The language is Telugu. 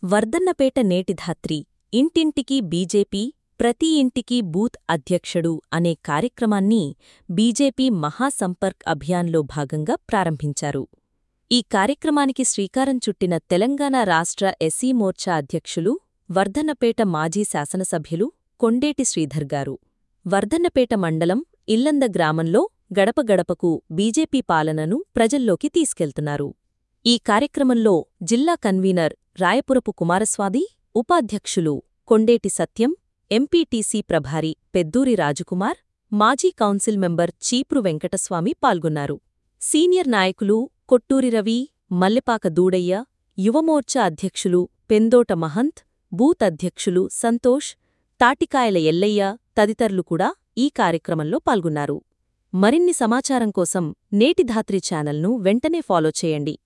వర్ధన్నపేట నేటిధాత్రి ఇంటింటికి బీజేపీ ప్రతి ఇంటికి బూత్ అధ్యక్షుడు అనే కార్యక్రమాన్ని బీజేపీ మహాసంపర్క్ అభియాన్లో భాగంగా ప్రారంభించారు ఈ కార్యక్రమానికి శ్రీకారం చుట్టిన తెలంగాణ రాష్ట్ర ఎస్సీ మోర్చా అధ్యక్షులు వర్ధన్నపేట మాజీ శాసనసభ్యులు కొండేటి శ్రీధర్ గారు వర్ధన్నపేట మండలం ఇల్లంద గ్రామంలో గడప గడపకు బీజేపీ పాలనను ప్రజల్లోకి తీసుకెళ్తున్నారు ఈ కార్యక్రమంలో జిల్లా కన్వీనర్ రాయపురపు కుమారస్వామి ఉపాధ్యక్షులు కొండేటి సత్యం ఎంపీటీసీ ప్రభారి పెద్దూరి రాజకుమార్ మాజీ కౌన్సిల్ మెంబర్ చీప్రు వెంకటస్వామి పాల్గొన్నారు సీనియర్ నాయకులు కొట్టూరి రవి మల్లెపాక దూడయ్య యువమోర్చా అధ్యక్షులు పెందోట మహంత్ బూత్ అధ్యక్షులు సంతోష్ తాటికాయల ఎల్లయ్య తదితరులు కూడా ఈ కార్యక్రమంలో పాల్గొన్నారు మరిన్ని సమాచారం కోసం నేటి ధాత్రి ఛానల్ను వెంటనే ఫాలో చేయండి